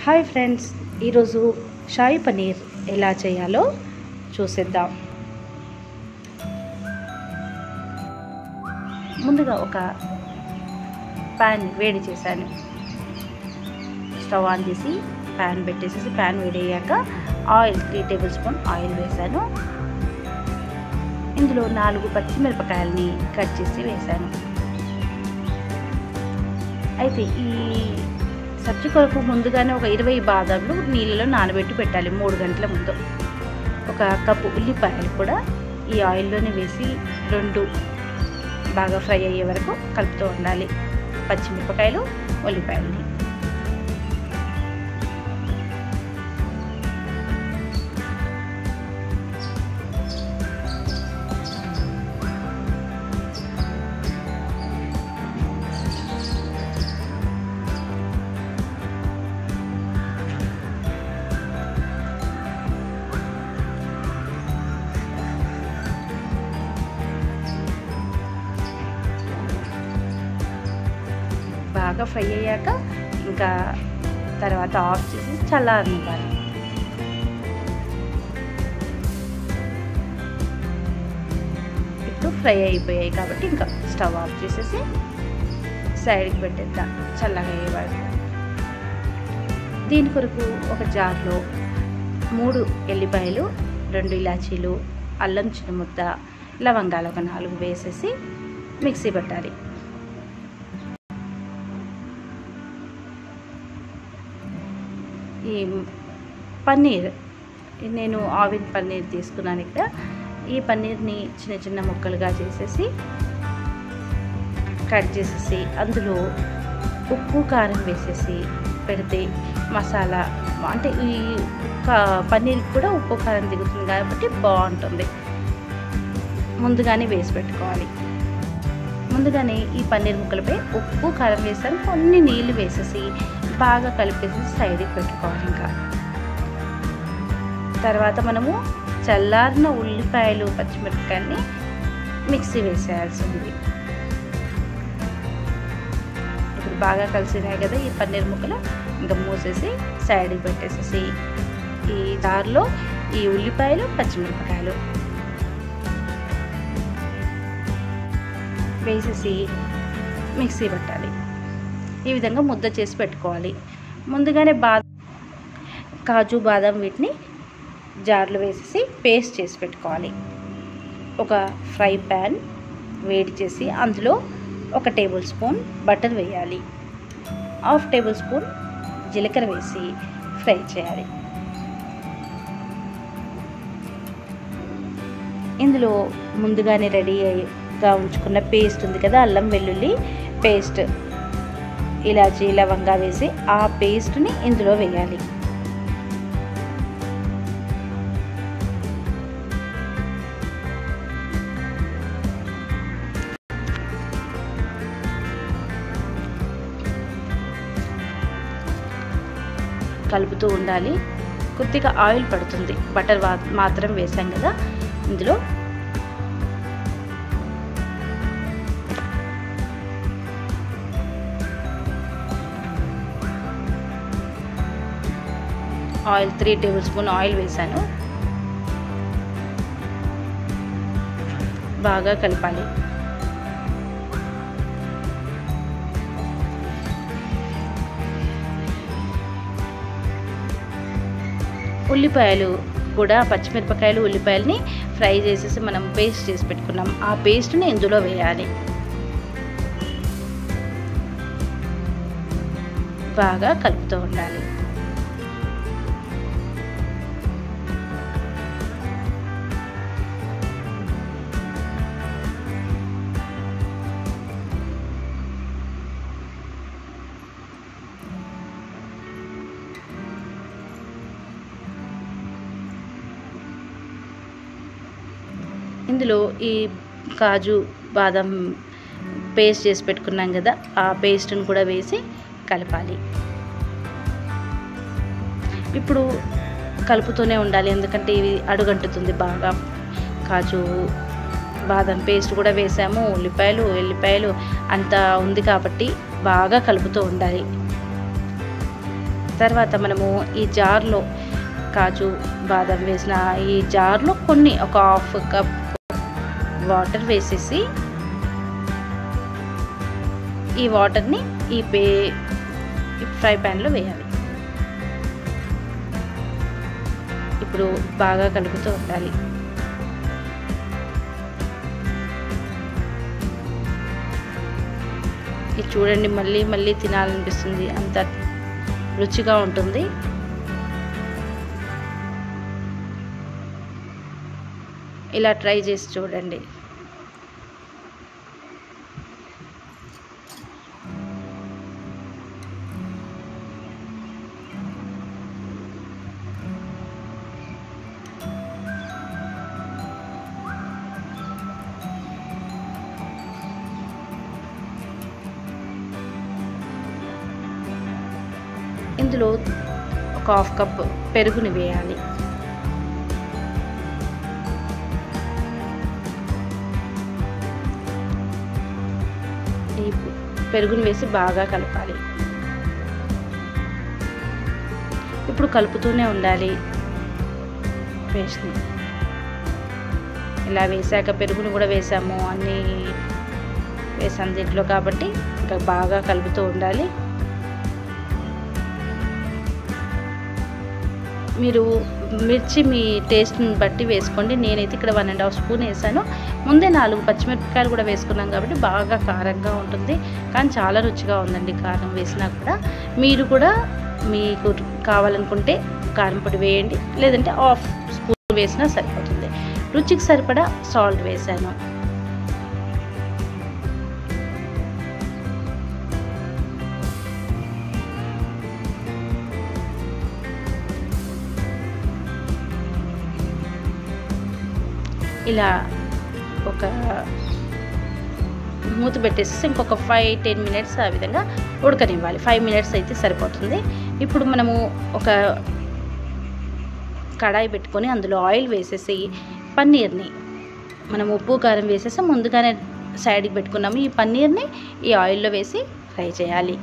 hi friends ఈరోజు షాయి పనీర్ ఎలా చేయాలో చూసేద్దాం ముందుగా ఒక ప్యాన్ వేడి చేశాను స్టవ్ ఆన్ చేసి ప్యాన్ పెట్టేసేసి ప్యాన్ వేడి అయ్యాక oil three tablespoon oil వేశాను ఇందులో నాలుగు పచ్చిమిరపకాయలని కట్ చేసి వేశాను అయితే ఈ సబ్జీ కొరకు ముందుగానే ఒక ఇరవై బాదాంలు నీళ్ళలో నానబెట్టి పెట్టాలి మూడు గంటల ముందు ఒక కప్పు ఉల్లిపాయలు కూడా ఈ ఆయిల్లోనే వేసి రెండు బాగా ఫ్రై అయ్యే వరకు కలుపుతూ ఉండాలి పచ్చిమిరపకాయలు ఉల్లిపాయలని బాగా ఫ్రై అయ్యాక ఇంకా తర్వాత ఆఫ్ చేసి చల్లారనివ్వాలి ఇప్పుడు ఫ్రై అయిపోయాయి కాబట్టి ఇంకా స్టవ్ ఆఫ్ చేసేసి సైడ్కి పెట్టేద్దాం చల్లగా అయ్యేవాడు దీని కొరకు ఒక జార్లో మూడు ఎల్లిపాయలు రెండు ఇలాచీలు అల్లం చిన్న ముద్ద లవంగాలు ఒక నాలుగు వేసేసి మిక్సీ పెట్టాలి ఈ పన్నీర్ నేను ఆవిన్ పన్నీర్ తీసుకున్నాను ఇక్కడ ఈ పన్నీర్ని చిన్న చిన్న ముక్కలుగా చేసేసి కట్ చేసేసి అందులో ఉప్పు కారం వేసేసి పెడితే మసాలా అంటే ఈ పన్నీర్కి కూడా ఉప్పు కారం దిగుతుంది కాబట్టి బాగుంటుంది ముందుగానే వేసి పెట్టుకోవాలి ముందుగానే ఈ పన్నీర్ ముక్కలపై ఉప్పు కారం వేసాను కొన్ని నీళ్ళు వేసేసి బాగా కలిపేసి సైడ్కి పెట్టుకోవాలి ఇంకా తర్వాత మనము చల్లారిన ఉల్లిపాయలు పచ్చిమిరపకాయల్ని మిక్సీ వేసేయాల్సి ఉంది ఇప్పుడు బాగా కలిసినాయి కదా ఈ పన్నీర్ ముక్కలు ఇంకా మూసేసి సైడ్కి పెట్టేసేసి ఈ దారిలో ఈ ఉల్లిపాయలు పచ్చిమిరపకాయలు వేసేసి మిక్సీ పెట్టాలి ఈ విధంగా ముద్ద చేసి పెట్టుకోవాలి ముందుగానే బా కాజు బాదం వీటిని జార్లో వేసేసి పేస్ట్ చేసి పెట్టుకోవాలి ఒక ఫ్రై ప్యాన్ వేడి చేసి అందులో ఒక టేబుల్ స్పూన్ బటర్ వేయాలి హాఫ్ టేబుల్ స్పూన్ జీలకర్ర వేసి ఫ్రై చేయాలి ఇందులో ముందుగానే రెడీ అయ్యిగా ఉంచుకున్న పేస్ట్ ఉంది కదా అల్లం వెల్లుల్లి పేస్ట్ ఇలాచీ లవంగా వేసి ఆ పేస్ట్ని ఇందులో వేయాలి కలుపుతూ ఉండాలి కొద్దిగా ఆయిల్ పడుతుంది బటర్ మాత్రం వేసాం కదా ఇందులో oil three tablespoon oil వేసాను బాగా కలపాలి ఉల్లిపాయలు కూడా పచ్చిమిరపకాయలు ఉల్లిపాయలని ఫ్రై చేసేసి మనం పేస్ట్ చేసి పెట్టుకున్నాం ఆ పేస్ట్ని ఇందులో వేయాలి బాగా కలుపుతూ ఉండాలి ఇందులో ఈ కాజు బాదం పేస్ట్ చేసి పెట్టుకున్నాం కదా ఆ పేస్ట్ని కూడా వేసి కలపాలి ఇప్పుడు కలుపుతూనే ఉండాలి ఎందుకంటే ఇవి అడుగంటుతుంది బాగా కాజు బాదం పేస్ట్ కూడా వేసాము ఉల్లిపాయలు ఎల్లిపాయలు అంతా ఉంది కాబట్టి బాగా కలుపుతూ ఉండాలి తర్వాత మనము ఈ జార్లో కాజు బాదం వేసిన ఈ జార్లో కొన్ని ఒక హాఫ్ కప్ వాటర్ వేసేసి ఈ వాటర్ని ఈ పే ఫ్రై ప్యాన్లో వేయాలి ఇప్పుడు బాగా కలుపుతూ ఉండాలి ఇది చూడండి మళ్ళీ మళ్ళీ తినాలనిపిస్తుంది అంత రుచిగా ఉంటుంది ఇలా ట్రై చేసి చూడండి ఇందులో ఒక హాఫ్ కప్ పెరుగుని వేయాలి ఈ పెరుగుని వేసి బాగా కలపాలి ఇప్పుడు కలుపుతూనే ఉండాలి పేస్ట్ని ఇలా వేసాక పెరుగుని కూడా వేసాము అన్నీ వేసాం దీంట్లో కాబట్టి ఇంకా బాగా కలుపుతూ ఉండాలి మీరు మిర్చి మీ టేస్ట్ని బట్టి వేసుకోండి నేనైతే ఇక్కడ వన్ అండ్ హాఫ్ స్పూన్ వేసాను ముందే నాలుగు పచ్చిమిరపకాయలు కూడా వేసుకున్నాం కాబట్టి బాగా కారంగా ఉంటుంది కానీ చాలా రుచిగా ఉందండి కారం వేసినా కూడా మీరు కూడా మీకు కావాలనుకుంటే కారం పొడి వేయండి లేదంటే హాఫ్ స్పూన్ వేసినా సరిపోతుంది రుచికి సరిపడా సాల్ట్ వేసాను ఇలా ఒక మూత పెట్టేసి ఇంకొక ఫైవ్ టెన్ మినిట్స్ ఆ విధంగా ఉడకనివ్వాలి ఫైవ్ మినిట్స్ అయితే సరిపోతుంది ఇప్పుడు మనము ఒక కడాయి పెట్టుకొని అందులో ఆయిల్ వేసేసి పన్నీర్ని మనం ఉప్పు కారం వేసేసి ముందుగానే సైడ్కి పెట్టుకున్నాము ఈ పన్నీర్ని ఈ ఆయిల్లో వేసి ఫ్రై చేయాలి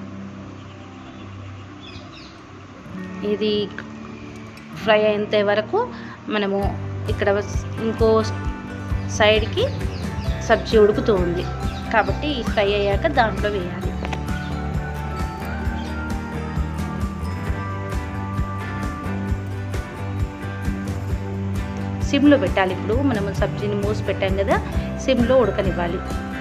ఇది ఫ్రై అయ్యేంత వరకు మనము ఇక్కడ ఇంకో సైడ్కి సబ్జీ ఉడుకుతూ ఉంది కాబట్టి ఈ ఫ్రై అయ్యాక దాంట్లో వేయాలి సిమ్లో పెట్టాలి ఇప్పుడు మనము సబ్జీని మూసి పెట్టాం కదా సిమ్లో ఉడకనివ్వాలి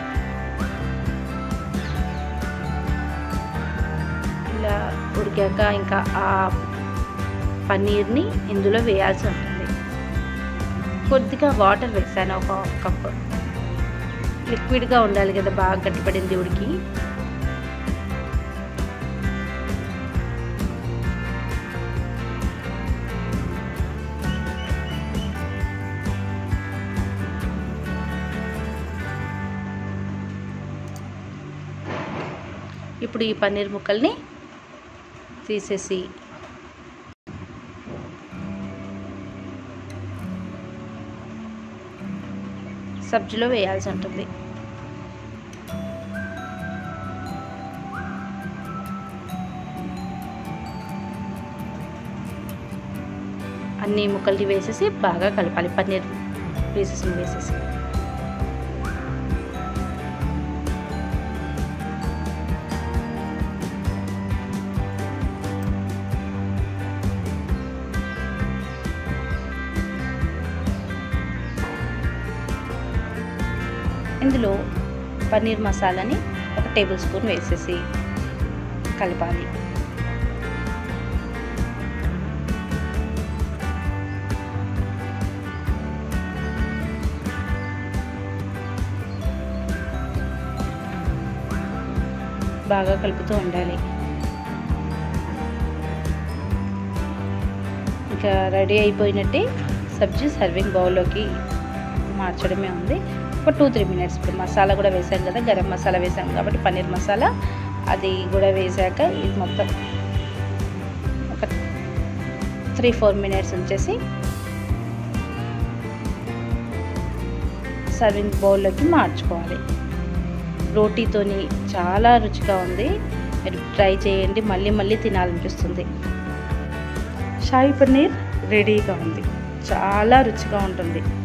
ఇలా ఉడికాక ఇంకా ఆ పన్నీర్ని ఇందులో వేయాల్సి ఉంటుంది కొద్దిగా వాటర్ వేసాను ఒక హాఫ్ కప్ లిక్విడ్గా ఉండాలి కదా బాగా గట్టిపడింది ఉడికి ఇప్పుడు ఈ పన్నీర్ ముక్కల్ని తీసేసి సబ్జీలో వేయాల్సి ఉంటుంది అన్ని ముక్కల్ని వేసేసి బాగా కలపాలి పన్నీర్ పీసెస్ని వేసేసి ఇందులో పన్నీర్ మసాలాని ఒక టేబుల్ స్పూన్ వేసేసి కలపాలి బాగా కలుపుతూ ఉండాలి ఇంకా రెడీ అయిపోయినట్టే సబ్జీ సర్వింగ్ బౌల్లోకి మార్చడమే ఉంది ఒక టూ త్రీ మినిట్స్ ఇప్పుడు మసాలా కూడా వేసాం కదా గరం మసాలా వేసాం కాబట్టి పన్నీర్ మసాలా అది కూడా వేసాక ఇది మొత్తం ఒక త్రీ ఫోర్ మినిట్స్ ఉంచేసి సర్వింగ్ బౌల్లోకి మార్చుకోవాలి రోటీతోని చాలా రుచిగా ఉంది మీరు ట్రై చేయండి మళ్ళీ మళ్ళీ తినాలనిపిస్తుంది షాయి పన్నీర్ రెడీగా ఉంది చాలా రుచిగా ఉంటుంది